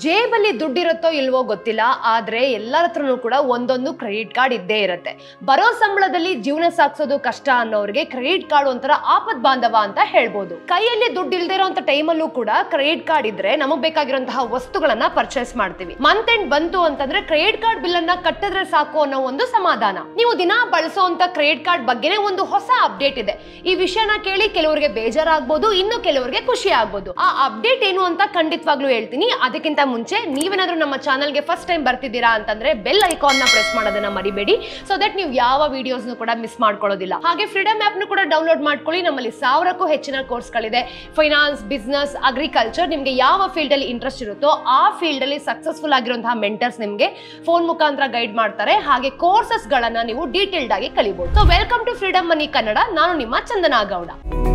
ಜೇಬಲ್ಲಿ ದುಡ್ಡಿರುತ್ತೋ ಇಲ್ವೋ ಗೊತ್ತಿಲ್ಲ ಆದ್ರೆ ಎಲ್ಲರ ಹತ್ರನೂ ಕೂಡ ಒಂದೊಂದು ಕ್ರೆಡಿಟ್ ಕಾರ್ಡ್ ಇದ್ದೇ ಇರುತ್ತೆ ಬರೋ ಸಂಬಳದಲ್ಲಿ ಜೀವನ ಸಾಗಿಸೋದು ಕಷ್ಟ ಅನ್ನೋರಿಗೆ ಕ್ರೆಡಿಟ್ ಕಾರ್ಡ್ ಒಂಥರ ಆಪತ್ ಬಾಂಧವ ಅಂತ ಹೇಳ್ಬೋದು ಕೈಯಲ್ಲಿ ದುಡ್ಡು ಇಲ್ದೇ ಇರೋಂಥ ಟೈಮಲ್ಲೂ ಕೂಡ ಕ್ರೆಡಿಟ್ ಕಾರ್ಡ್ ಇದ್ರೆ ನಮಗ್ ಬೇಕಾಗಿರುವಂತಹ ವಸ್ತುಗಳನ್ನ ಪರ್ಚೇಸ್ ಮಾಡ್ತೀವಿ ಮಂತ್ ಎಂಡ್ ಬಂತು ಅಂತಂದ್ರೆ ಕ್ರೆಡಿಟ್ ಕಾರ್ಡ್ ಬಿಲ್ ಅನ್ನ ಕಟ್ಟಿದ್ರೆ ಸಾಕು ಅನ್ನೋ ಒಂದು ಸಮಾಧಾನ ನೀವು ದಿನ ಬಳಸುವಂತ ಕ್ರೆಡಿಟ್ ಕಾರ್ಡ್ ಬಗ್ಗೆನೇ ಒಂದು ಹೊಸ ಅಪ್ಡೇಟ್ ಇದೆ ಈ ವಿಷಯನ ಕೇಳಿ ಕೆಲವರಿಗೆ ಬೇಜಾರಾಗ್ಬೋದು ಇನ್ನು ಕೆಲವರಿಗೆ ಖುಷಿ ಆಗ್ಬೋದು ಆ ಅಪ್ಡೇಟ್ ಏನು ಅಂತ ಖಂಡಿತವಾಗ್ಲೂ ಹೇಳ್ತೀನಿ ಅದಕ್ಕಿಂತ ಮುಂಚೆ ನೀವೇನಾದ್ರೂ ನಮ್ಮ ಚಾನಲ್ಗೆ ಫಸ್ಟ್ ಟೈಮ್ ಬರ್ತಿದ್ದೀರಾ ಅಂತಂದ್ರೆ ಬೆಲ್ ಐಕಾನ್ ನ ಪ್ರೆಸ್ ಮಾಡೋದನ್ನ ಮರಿಬೇಡಿ ಸೊ ದಟ್ ನೀವು ಯಾವ ವಿಡಿಯೋಸ್ ಕೂಡ ಮಿಸ್ ಮಾಡ್ಕೊಳ್ಳೋದಿಲ್ಲ ಹಾಗೆ ಫ್ರೀಡಮ್ ಆಪ್ ನು ಕೂಡ ಡೌನ್ಲೋಡ್ ಮಾಡ್ಕೊಳ್ಳಿ ನಮ್ಮಲ್ಲಿ ಸಾವಿರಕ್ಕೂ ಹೆಚ್ಚಿನ ಕೋರ್ಸ್ಗಳಿದೆ ಫೈನಾನ್ಸ್ ಬಿಸ್ನೆಸ್ ಅಗ್ರಿಕಲ್ಚರ್ ನಿಮಗೆ ಯಾವ ಫೀಲ್ಡ್ ಅಲ್ಲಿ ಇಂಟ್ರೆಸ್ಟ್ ಇರುತ್ತೋ ಆ ಫೀಲ್ಡ್ ಅಲ್ಲಿ ಸಕ್ಸಸ್ಫುಲ್ ಆಗಿರುವಂತಹ ಮೆಂಟರ್ಸ್ ನಿಮಗೆ ಫೋನ್ ಮುಖಾಂತರ ಗೈಡ್ ಮಾಡ್ತಾರೆ ಹಾಗೆ ಕೋರ್ಸಸ್ ಗಳನ್ನ ನೀವು ಡೀಟೇಲ್ಡ್ ಆಗಿ ಕಲಿಬಹುದು so welcome to Freedom Money Kannada ನಾನು ನಿಮ್ಮ ಚಂದನಾ ಗೌಡ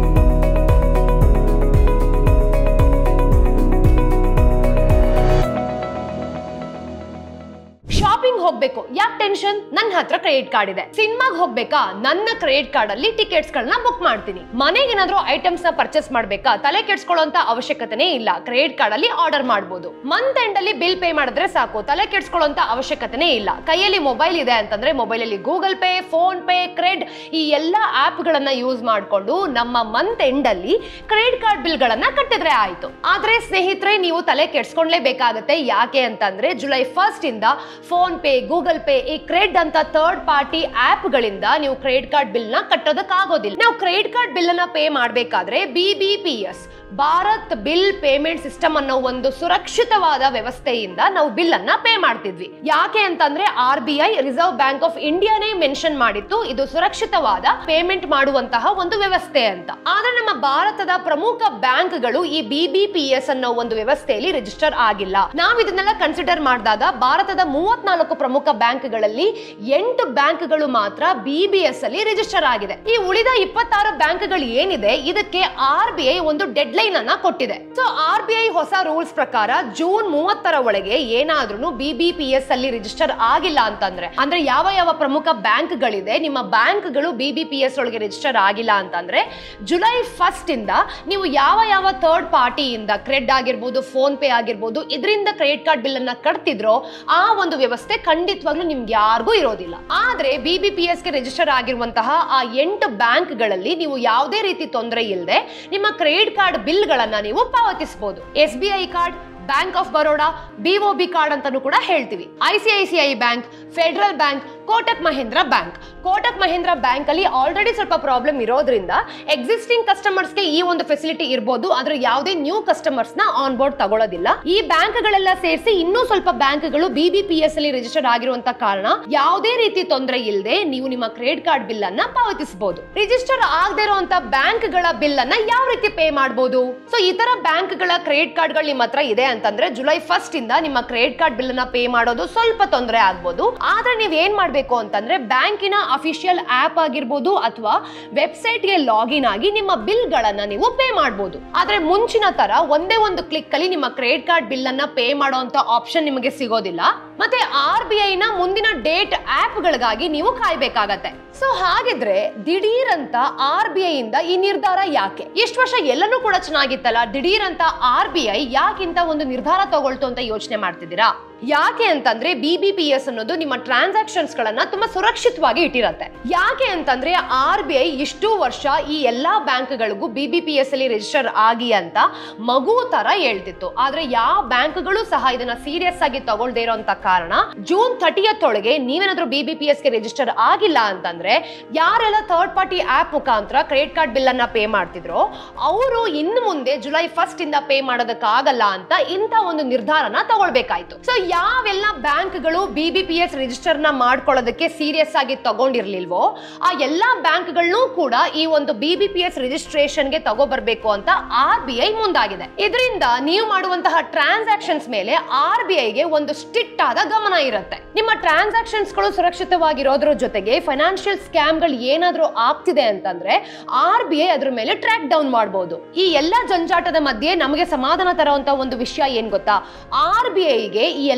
ಶಾಪಿಂಗ್ ಹೋಗ್ಬೇಕು ಯಾಕೆ ಟೆನ್ಷನ್ ನನ್ನ ಹತ್ರ ಕ್ರೆಡಿಟ್ ಕಾರ್ಡ್ ಇದೆ ಸಿನಿಮಾಗ್ ಹೋಗ್ಬೇಕಾ ನನ್ನ ಕ್ರೆಡಿಟ್ ಕಾರ್ಡ್ ಅಲ್ಲಿ ಟಿಕೆಟ್ಸ್ ಗಳನ್ನ ಬುಕ್ ಮಾಡ್ತೀನಿ ಮನೆಗೆ ಏನಾದ್ರೂ ಐಟಮ್ಸ್ ನ ಪರ್ಚೇಸ್ ಮಾಡ್ಬೇಕಾ ತಲೆ ಕೆಡ್ಸ್ಕೊಳ್ಳೋಂತ ಅವಶ್ಯಕತೆನೇ ಇಲ್ಲ ಕ್ರೆಡಿಟ್ ಕಾರ್ಡ್ ಅಲ್ಲಿ ಆರ್ಡರ್ ಮಾಡಬಹುದು ಮಂತ್ ಎಂಡ್ ಅಲ್ಲಿ ಬಿಲ್ ಪೇ ಮಾಡಿದ್ರೆ ಸಾಕು ತಲೆ ಕೆಡ್ಸ್ಕೊಳ್ಳೋಂತ ಅವಶ್ಯಕತೆನೇ ಇಲ್ಲ ಕೈಯಲ್ಲಿ ಮೊಬೈಲ್ ಇದೆ ಅಂತಂದ್ರೆ ಮೊಬೈಲ್ ಅಲ್ಲಿ Google Pay PhonePe CRED ಈ ಎಲ್ಲಾ ಆಪ್ ಗಳನ್ನ ಯೂಸ್ ಮಾಡಿಕೊಂಡು ನಮ್ಮ ಮಂತ್ ಎಂಡ್ ಅಲ್ಲಿ ಕ್ರೆಡಿಟ್ ಕಾರ್ಡ್ ಬಿಲ್ ಗಳನ್ನ ಕಟ್ಟಿದ್ರೆ ಆಯ್ತು ಆದ್ರೆ ಸ್ನೇಹಿತರೆ ನೀವು ತಲೆ ಕೆಡ್ಸ್ಕೊಂಡ್ಲೇಬೇಕಾಗತ್ತೆ ಯಾಕೆ ಅಂತಂದ್ರೆ ಜುಲೈ ಫಸ್ಟ್ ಇಂದ ಫೋನ್ ಪೇ ಗೂಗಲ್ ಪೇ ಈ ಕ್ರೆಡ್ ಅಂತ ಥರ್ಡ್ ಪಾರ್ಟಿ ಆಪ್ ಗಳಿಂದ ನೀವು ಕ್ರೆಡಿಟ್ ಕಾರ್ಡ್ ಬಿಲ್ ನ ಕಟ್ಟೋದಕ್ಕಾಗೋದಿಲ್ಲ ನಾವು ಕ್ರೆಡಿಟ್ ಕಾರ್ಡ್ ಬಿಲ್ ಅನ್ನ ಪೇ ಮಾಡಬೇಕಾದ್ರೆ B B P S Bharat bill payment system ಅನ್ನೋ ಒಂದು ಸುರಕ್ಷಿತವಾದ ವ್ಯವಸ್ಥೆಯಿಂದ ನಾವು ಬಿಲ್ ಅನ್ನ ಪೇ ಮಾಡ್ತಿದ್ವಿ ಯಾಕೆ ಅಂತಂದ್ರೆ R B I reserve bank of ಇಂಡಿಯಾನೇ ಮೆನ್ಷನ್ ಮಾಡಿತ್ತು ಇದು ಸುರಕ್ಷಿತವಾದ ಪೇಮೆಂಟ್ ಮಾಡುವಂತಹ ಒಂದು ವ್ಯವಸ್ಥೆ ಅಂತ ಆದ್ರೆ ನಮ್ಮ ಭಾರತದ ಪ್ರಮುಖ ಬ್ಯಾಂಕ್ಗಳು ಈ ಬಿ ಬಿ ಪಿ ಎಸ್ ಅನ್ನೋ ಒಂದು ವ್ಯವಸ್ಥೆಯಲ್ಲಿ ರಿಜಿಸ್ಟರ್ ಆಗಿಲ್ಲ ನಾವು ಇದನ್ನೆಲ್ಲ ಕನ್ಸಿಡರ್ ಮಾಡಿದಾಗ ಭಾರತದ ಮೂವತ್ನಾಲ್ಕು ಪ್ರಮುಖ ಬ್ಯಾಂಕ್ಗಳಲ್ಲಿ ಎಂಟು ಬ್ಯಾಂಕ್ಗಳು ಮಾತ್ರ ಬಿ ಬಿ ಎಸ್ ಅಲ್ಲಿ ರಿಜಿಸ್ಟರ್ ಆಗಿದೆ ಈ ಉಳಿದ ಇಪ್ಪತ್ತಾರು ಬ್ಯಾಂಕ್ಗಳು ಏನಿದೆ ಇದಕ್ಕೆ ಆರ್ ಬಿ ಐ ಒಂದು ಡೆಡ್ ಲೈನ್ ಅನ್ನ ಕೊಟ್ಟಿದೆ ಸೊ ಆರ್ ಬಿ ಐ ಹೊಸ ರೂಲ್ಸ್ ಪ್ರಕಾರ ಜೂನ್ ಮೂವತ್ತರ ಒಳಗೆ ಏನಾದ್ರೂ ಬಿ ಬಿ ಪಿ ಎಸ್ ಅಲ್ಲಿ ರಿಜಿಸ್ಟರ್ ಆಗಿಲ್ಲ ಅಂತಂದ್ರೆ ಅಂದ್ರೆ ಯಾವ ಯಾವ ಪ್ರಮುಖ ಬ್ಯಾಂಕ್ಗಳಿದೆ ನಿಮ್ಮ ಬ್ಯಾಂಕ್ಗಳು ಬಿ ಬಿ ಪಿ ಎಸ್ ಒಳಗೆ ರಿಜಿಸ್ಟರ್ ಆಗಿಲ್ಲ ಅಂತಂದ್ರೆ ಜುಲೈ ಫಸ್ಟ್ ಇಂದ ನೀವು ಯಾವ ಯಾವ ಥರ್ಡ್ ಪಾರ್ಟಿಯಿಂದ ಕ್ರೆಡ್ ಆಗಿರ್ಬೋದು ಫೋನ್ ಪೇ ಆಗಿರ್ಬೋದು ಇದರಿಂದ ಕ್ರೆಡಿಟ್ ಕಾರ್ಡ್ ಬಿಲ್ ಅನ್ನ ಕಟ್ತಿದ್ರೋ ಆ ಒಂದು ವ್ಯವಸ್ಥೆ ಖಂಡಿತವಾಗ್ಲೂ ನಿಮ್ಗೆ ಯಾರಿಗೂ ಇರೋದಿಲ್ಲ ಆದ್ರೆ ಬಿ ಬಿ ಪಿ ಎಸ್ಗೆ ರಿಜಿಸ್ಟರ್ ಆಗಿರುವಂತಹ ಆ ಎಂಟು ಬ್ಯಾಂಕ್ಗಳಲ್ಲಿ ನೀವು ಯಾವುದೇ ರೀತಿ ತೊಂದರೆ ಇಲ್ಲದೆ ನಿಮ್ಮ ಕ್ರೆಡಿಟ್ ಕಾರ್ಡ್ ಬಿಲ್ಗಳನ್ನ ನೀವು ಪಾವತಿಸಬಹುದು S B I card bank of Baroda B O B card ಅಂತಾನು ಕೂಡ ಹೇಳ್ತೀವಿ I C I C I bank Federal bank Kotak Mahendra bank Kotak Mahendra bank ಅಲ್ಲಿ ಆಲ್ರೆಡಿ ಸ್ವಲ್ಪ ಪ್ರಾಬ್ಲಮ್ ಇರೋದ್ರಿಂದ ಎಕ್ಸಿಸ್ಟಿಂಗ್ ಕಸ್ಟಮರ್ಸ್ಗೆ ಈ ಒಂದು ಫೆಸಿಲಿಟಿ ಇರಬಹುದು ಆದ್ರೆ ಯಾವುದೇ ನ್ಯೂ ಕಸ್ಟಮರ್ಸ್ ನ ಆನ್ ಬೋರ್ಡ್ ತಗೊಳ್ಳೋದಿಲ್ಲ ಈ ಬ್ಯಾಂಕ್ ಗಳೆಲ್ಲ ಸೇರಿಸಿ ಇನ್ನೂ ಸ್ವಲ್ಪ ಬ್ಯಾಂಕ್ಗಳು ಬಿ ಬಿ ಪಿ ಎಸ್ ಅಲ್ಲಿ ರಿಜಿಸ್ಟರ್ ಆಗಿರುವಂತ ಕಾರಣ ಯಾವುದೇ ರೀತಿ ತೊಂದರೆ ಇಲ್ಲದೆ ನೀವು ನಿಮ್ಮ ಕ್ರೆಡಿಟ್ ಕಾರ್ಡ್ ಬಿಲ್ ಅನ್ನ ಪಾವತಿಸಬಹುದು ರಿಜಿಸ್ಟರ್ ಆಗದೆ ಇರುವಂತ ಬ್ಯಾಂಕ್ ಗಳ ಬಿಲ್ ಅನ್ನ ಯಾವ ರೀತಿ ಪೇ ಮಾಡಬಹುದು ಸೊ ಇತರ ಬ್ಯಾಂಕ್ ಗಳ ಕ್ರೆಡಿಟ್ ಕಾರ್ಡ್ ಗಳು ನಿಮ್ಮ ಹತ್ರ ಇದೆ ಅಂತಂದ್ರೆ ಜುಲೈ ಫಸ್ಟ್ ಇಂದ ನಿಮ್ಮ ಕ್ರೆಡಿಟ್ ಕಾರ್ಡ್ ಬಿಲ್ ಅನ್ನ ಪೇ ಮಾಡೋದು ಸ್ವಲ್ಪ ತೊಂದರೆ ಆಗ್ಬೋದು ಆದ್ರೆ ನೀವ್ ಏನ್ ಮಾಡ್ಬೇಕು ಅಂತಂದ್ರೆ ಬ್ಯಾಂಕಿನ ಅಫಿಷಿಯಲ್ ಆಪ್ ಆಗಿರ್ಬೋದು ಅಥವಾ ವೆಬ್ಸೈಟ್ ಗೆ ಲಾಗಿನ್ ಆಗಿ ನಿಮ್ಮ ಬಿಲ್ ಗಳನ್ನ ನೀವು ಪೇ ಮಾಡಬಹುದು ಆದ್ರೆ ಮುಂಚಿನ ತರ ಒಂದೇ ಒಂದು ಕ್ಲಿಕ್ ಅಲ್ಲಿ ನಿಮ್ಮ ಕ್ರೆಡಿಟ್ ಕಾರ್ಡ್ ಬಿಲ್ ಅನ್ನ ಪೇ ಮಾಡುವಂತ ಆಪ್ಷನ್ ನಿಮಗೆ ಸಿಗೋದಿಲ್ಲ ಮತ್ತೆ ಆರ್ ಬಿ ಐ ನ ಮುಂದಿನ ಡೇಟ್ ಆಪ್ ಗಳಿಗಾಗಿ ನೀವು ಕಾಯ್ಬೇಕಾಗತ್ತೆ ಸೊ ಹಾಗಿದ್ರೆ ದಿಢೀರ್ ಅಂತ ಆರ್ ಬಿ ಐ ಇಂದ ಈ ನಿರ್ಧಾರ ಯಾಕೆ ಎಷ್ಟು ವರ್ಷ ಎಲ್ಲನೂ ಕೂಡ ಚೆನ್ನಾಗಿತ್ತಲ್ಲ ದಿಢೀರ್ ಅಂತ ಆರ್ ಬಿ ಐ ಯಾಕಿಂತ ಒಂದು ನಿರ್ಧಾರ ತಗೊಳ್ತು ಅಂತ ಯೋಚನೆ ಮಾಡ್ತಿದ್ದೀರಾ ಯಾಕೆ ಅಂತಂದ್ರೆ ಬಿ ಬಿ ಪಿ ಎಸ್ ಅನ್ನೋದು ನಿಮ್ಮ ಟ್ರಾನ್ಸಾಕ್ಷನ್ಸ್ ಗಳನ್ನ ತುಂಬಾ ಸುರಕ್ಷಿತವಾಗಿ ಇಟ್ಟಿರತ್ತೆ ಯಾಕೆ ಅಂತಂದ್ರೆ ಆರ್ ಬಿ ಐ ಇಷ್ಟು ವರ್ಷ ಈ ಎಲ್ಲಾ ಬ್ಯಾಂಕ್ಗಳಿಗೂ ಬಿ ಬಿ ಪಿ ಎಸ್ ಅಲ್ಲಿ ರಿಜಿಸ್ಟರ್ ಆಗಿ ಅಂತ ಮಗು ತರ ಹೇಳ್ತಿತ್ತು ಆದ್ರೆ ಯಾವ ಬ್ಯಾಂಕ್ಗಳು ಸಹ ಇದನ್ನ ಸೀರಿಯಸ್ ಆಗಿ ತಗೊಳ್ದೇ ಇರೋಂತ ಕಾರಣ ಜೂನ್ ಥರ್ಟಿಯತ್ ಒಳಗೆ ನೀವೇನಾದ್ರೂ ಬಿ ಬಿ ಪಿ ಎಸ್ ಗೆ ರಿಜಿಸ್ಟರ್ ಆಗಿಲ್ಲ ಅಂತಂದ್ರೆ ಯಾರೆಲ್ಲ ಥರ್ಡ್ ಪಾರ್ಟಿ ಆಪ್ ಮುಖಾಂತರ ಕ್ರೆಡಿಟ್ ಕಾರ್ಡ್ ಬಿಲ್ ಅನ್ನ ಪೇ ಮಾಡ್ತಿದ್ರು ಅವರು ಇನ್ನು ಮುಂದೆ ಜುಲೈ ಫಸ್ಟ್ ಇಂದ ಪೇ ಮಾಡೋದಕ್ಕಾಗಲ್ಲ ಅಂತ ಇಂಥ ಒಂದು ನಿರ್ಧಾರನ ತಗೊಳ್ಬೇಕಾಯ್ತು ಸೊ ಯಾವೆಲ್ಲ ಬ್ಯಾಂಕ್ಗಳು B B P S register ನ ಮಾಡ್ಕೊಳ್ಳೋದಕ್ಕೆ ಸೀರಿಯಸ್ ಆಗಿ ತಗೊಂಡಿರ್ಲಿಲ್ವೋ ಆ ಎಲ್ಲಾ ಬ್ಯಾಂಕ್ಗಳನ್ನೂ ಕೂಡ ಈ ಒಂದು B B P S registration ಗೆ ತಗೋಬರ್ಬೇಕು ಅಂತ ಆರ್ ಬಿ ಐ ಮುಂದಾಗಿದೆ ಇದರಿಂದ ನೀವು ಮಾಡುವಂತಹ ಟ್ರಾನ್ಸಾಕ್ಷನ್ಸ್ ಮೇಲೆ ಆರ್ ಬಿ ಐಗೆ ಒಂದು ಸ್ಟ್ರಿಕ್ಟ್ ಆದ ಗಮನ ಇರುತ್ತೆ ನಿಮ್ಮ ಟ್ರಾನ್ಸಾಕ್ಷನ್ಸ್ ಗಳು ಸುರಕ್ಷಿತವಾಗಿರೋದ್ರ ಜೊತೆಗೆ ಫೈನಾನ್ಷಿಯಲ್ ಸ್ಕ್ಯಾಮ್ ಗಳು ಏನಾದ್ರೂ ಆಗ್ತಿದೆ ಅಂತಂದ್ರೆ ಆರ್ ಬಿ ಐ ಅದ್ರ ಮೇಲೆ ಟ್ರ್ಯಾಕ್ ಡೌನ್ ಮಾಡಬಹುದು ಈ ಎಲ್ಲಾ ಜಂಜಾಟದ ಮಧ್ಯೆ ನಮಗೆ ಸಮಾಧಾನ ತರುವಂತ ಒಂದು ವಿಷಯ ಏನ್ ಗೊತ್ತಾ ಆರ್ ಬಿ ಐಗೆ ಈ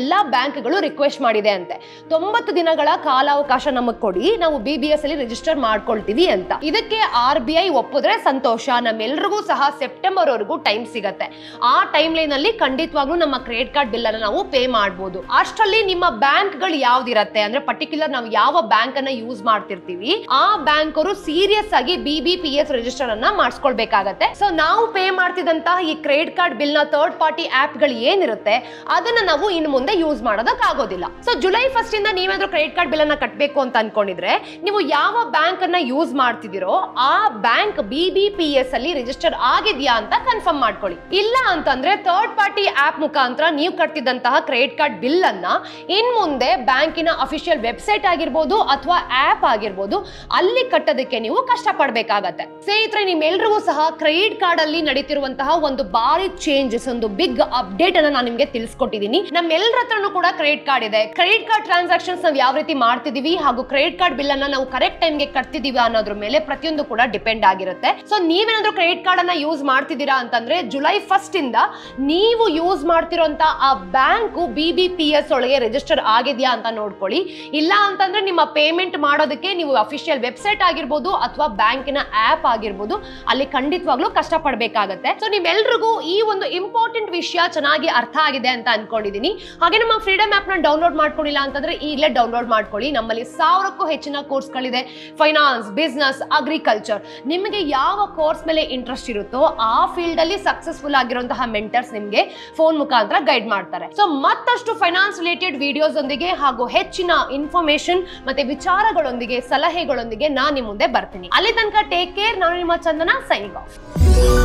ಎಲ್ಲಾ ಬ್ಯಾಂಕ್ಗಳು ರಿಕ್ವೆಸ್ಟ್ ಮಾಡಿದೆ ಅಂತೆ ತೊಂಬತ್ತು ದಿನಗಳ ಕಾಲಾವಕಾಶ ನಮಗ್ ಕೊಡಿ ನಾವು ಬಿ ಬಿ ಎಸ್ ಅಲ್ಲಿ ರಿಜಿಸ್ಟರ್ ಮಾಡ್ಕೊಳ್ತೀವಿ ಅಂತ ಇದಕ್ಕೆ ಆರ್ ಬಿ ಐ ಒಪ್ಪಿದ್ರೆ ಸಂತೋಷ ನಮ್ಮೆಲ್ರಿಗೂ ಸಹ ಸೆಪ್ಟೆಂಬರ್ ವರೆಗೂ ಟೈಮ್ ಸಿಗತ್ತೆ ಆ ಟೈಮ್ ಲೈನ್ ಅಲ್ಲಿ ಖಂಡಿತವಾಗ್ಲೂ ನಮ್ಮ ಕ್ರೆಡಿಟ್ ಕಾರ್ಡ್ ಬಿಲ್ ಅನ್ನ ನಾವು ಪೇ ಮಾಡಬಹುದು ಅಷ್ಟರಲ್ಲಿ ನಿಮ್ಮ ಬ್ಯಾಂಕ್ ಗಳು ಯಾವ್ದಿರತ್ತೆ ಅಂದ್ರೆ ಪರ್ಟಿಕ್ಯುಲರ್ ನಾವು ಯಾವ ಬ್ಯಾಂಕ್ ಅನ್ನ ಯೂಸ್ ಮಾಡ್ತಿರ್ತೀವಿ ಆ ಬ್ಯಾಂಕ್ ಅವರು ಸೀರಿಯಸ್ ಆಗಿ B B P S register ಅನ್ನ ಮಾಡಿಸ್ಕೊಳ್ಬೇಕಾಗತ್ತೆ ಸೊ ನಾವು ಪೇ ಮಾಡ್ತಿದ್ದಂತಹ ಈ ಕ್ರೆಡಿಟ್ ಕಾರ್ಡ್ ಬಿಲ್ ನ ಥರ್ಡ್ ಪಾರ್ಟಿ ಆಪ್ ಗಳು ಏನಿರುತ್ತೆ ಅದನ್ನ ನಾವು ಇನ್ನು ಮುಂದೆ ಯೂಸ್ ಮಾಡೋದಕ್ಕಾಗೋದಿಲ್ಲ ಸೊ ಜುಲೈ ಫಸ್ಟ್ ಇಂದ ನೀವೇನಾದ್ರೂ ಕ್ರೆಡಿಟ್ ಕಾರ್ಡ್ ಬಿಲ್ ಅನ್ನ ಕಟ್ಟಬೇಕು ಅಂತ ಅನ್ಕೊಂಡಿದ್ರೆ ನೀವು ಯಾವ ಬ್ಯಾಂಕ್ ಅನ್ನ ಯೂಸ್ ಮಾಡ್ತಿದ್ದೀರೋ ಆ bank B B P S ಅಲ್ಲಿ ರಿಜಿಸ್ಟರ್ ಆಗಿದ್ಯಾ ಅಂತ ಕನ್ಫರ್ಮ್ ಮಾಡ್ಕೊಳ್ಳಿ ಇಲ್ಲ ಅಂತಂದ್ರೆ ಥರ್ಡ್ ಪಾರ್ಟಿ ಆಪ್ ಮುಖಾಂತರ ನೀವು ಕಟ್ತಿದ್ದಂತಹ ಕ್ರೆಡಿಟ್ ಕಾರ್ಡ್ ಬಿಲ್ ಅನ್ನ ಇನ್ ಮುಂದೆ ಬ್ಯಾಂಕಿನ ಅಫಿಷಿಯಲ್ ವೆಬ್ಸೈಟ್ ಆಗಿರ್ಬೋದು ಅಥವಾ ಆಪ್ ಆಗಿರ್ಬೋದು ಅಲ್ಲಿ ಕಟ್ಟೋದಕ್ಕೆ ನೀವು ಕಷ್ಟ ಪಡ್ಬೇಕಾಗತ್ತೆ ಸ್ನೇಹಿತರೆ ನಿಮ್ಮೆಲ್ರಿಗೂ ಸಹ ಕ್ರೆಡಿಟ್ ಕಾರ್ಡ್ ಅಲ್ಲಿ ನಡೀತಿರುವಂತಹ ಒಂದು ಬಾರಿ ಚೇಂಜಸ್ ಒಂದು ಬಿಗ್ ಅಪ್ಡೇಟ್ ಅನ್ನ ನಾನು ನಿಮ್ಗೆ ತಿಳಿಸ್ಕೊಟ್ಟಿದ್ದೀನಿ ನಮ್ಮೆಲ್ಲರ ಹತ್ರನೂ ಕೂಡ ಕ್ರೆಡಿಟ್ ಕಾರ್ಡ್ ಇದೆ ಕ್ರೆಡಿಟ್ ಕಾರ್ಡ್ ಟ್ರಾನ್ಸಾಕ್ಷನ್ಸ್ ನಾವು ಯಾವ ರೀತಿ ಮಾಡ್ತಿದೀವಿ ಹಾಗೂ ಕ್ರೆಡಿಟ್ ಕಾರ್ಡ್ ಬಿಲ್ ಅನ್ನ ನಾವು ಕರೆಕ್ಟ್ ಟೈಮ್ಗೆ ಕಟ್ತಿದೀವಿ ಅನ್ನೋದ್ರ ಮೇಲೆ ಪ್ರತಿಯೊಂದು ಕೂಡ ಡಿಪೆಂಡ್ ಆಗಿರುತ್ತೆ ಸೊ ನೀವೇನಾದ್ರೂ ಕ್ರೆಡಿಟ್ ಕಾರ್ಡ್ ಅನ್ನ ಯೂಸ್ ಮಾಡ್ತಿದ್ದೀರಾ ಅಂತಂದ್ರೆ ಜುಲೈ ಫಸ್ಟ್ ಇಂದ ನೀವು ಯೂಸ್ ಮಾಡ್ತಿರೋಂತ ಆ bank B B P S ಒಳಗೆ ರಿಜಿಸ್ಟರ್ ಆಗಿದೆಯಾ ಅಂತ ನೋಡ್ಕೊಳ್ಳಿ ಇಲ್ಲ ಅಂತಂದ್ರೆ ನಿಮ್ಮ ಪೇಮೆಂಟ್ ಮಾಡೋದಕ್ಕೆ ನೀವು ಅಫಿಷಿಯಲ್ ವೆಬ್ಸೈಟ್ ಆಗಿರ್ಬೋದು ಅಥವಾ ಬ್ಯಾಂಕಿನ ಆಪ್ ಆಗಿರ್ಬೋದು ಅಲ್ಲಿ ಖಂಡಿತವಾಗ್ಲೂ ಕಷ್ಟ ಪಡ್ಬೇಕಾಗತ್ತೆ ಸೊ ನಿಮ್ಮೆಲ್ರಿಗೂ ಈ ಒಂದು ಇಂಪಾರ್ಟೆಂಟ್ ವಿಷಯ ಚೆನ್ನಾಗಿ ಅರ್ಥ ಆಗಿದೆ ಅಂತ ಅನ್ಕೊಂಡಿದೀನಿ ಹಾಗೆ ನಮ್ಮ ಫ್ರೀಡಮ್ ಆಪ್ ನ ಡೌನ್ಲೋಡ್ ಮಾಡ್ಕೊಂಡಿಲ್ಲ ಅಂತಂದ್ರೆ ಈಗಲೇ ಡೌನ್ಲೋಡ್ ಮಾಡ್ಕೊಳ್ಳಿ ನಮ್ಮಲ್ಲಿ ಸಾವಿರಕ್ಕೂ ಹೆಚ್ಚಿನ ಕೋರ್ಸ್ಗಳಿದೆ ಫೈನಾನ್ಸ್ ಬಿಸ್ನೆಸ್ ಅಗ್ರಿಕಲ್ಚರ್ ನಿಮಗೆ ಯಾವ ಕೋರ್ಸ್ ಮೇಲೆ ಇಂಟ್ರೆಸ್ಟ್ ಇರುತ್ತೋ ಆ ಫೀಲ್ಡ್ ಅಲ್ಲಿ ಸಕ್ಸಸ್ಫುಲ್ ಆಗಿರುವಂತಹ ಮೆಂಟರ್ಸ್ ನಿಮಗೆ ಫೋನ್ ಮುಖಾಂತರ ಗೈಡ್ ಮಾಡ್ತಾರೆ ಸೊ ಮತ್ತಷ್ಟು ಫೈನಾನ್ಸ್ ರಿಲೇಟೆಡ್ ವಿಡಿಯೋಸ್ ಒಂದಿಗೆ ಹಾಗೂ ಹೆಚ್ಚಿನ ಇನ್ಫಾರ್ಮೇಶನ್ ಮತ್ತೆ ವಿಚಾರಗಳೊಂದಿಗೆ ಸಲಹೆಗಳೊಂದಿಗೆ ನಾನು ನಿಮ್ಮ ಮುಂದೆ ಬರ್ತೀನಿ ಅಲ್ಲಿ ತನಕ ಟೇಕ್ ಕೇರ್ ನಾನು ನಿಮ್ಮ ಚಂದನ ಸೈನಿಂಗ್ ಆಫ್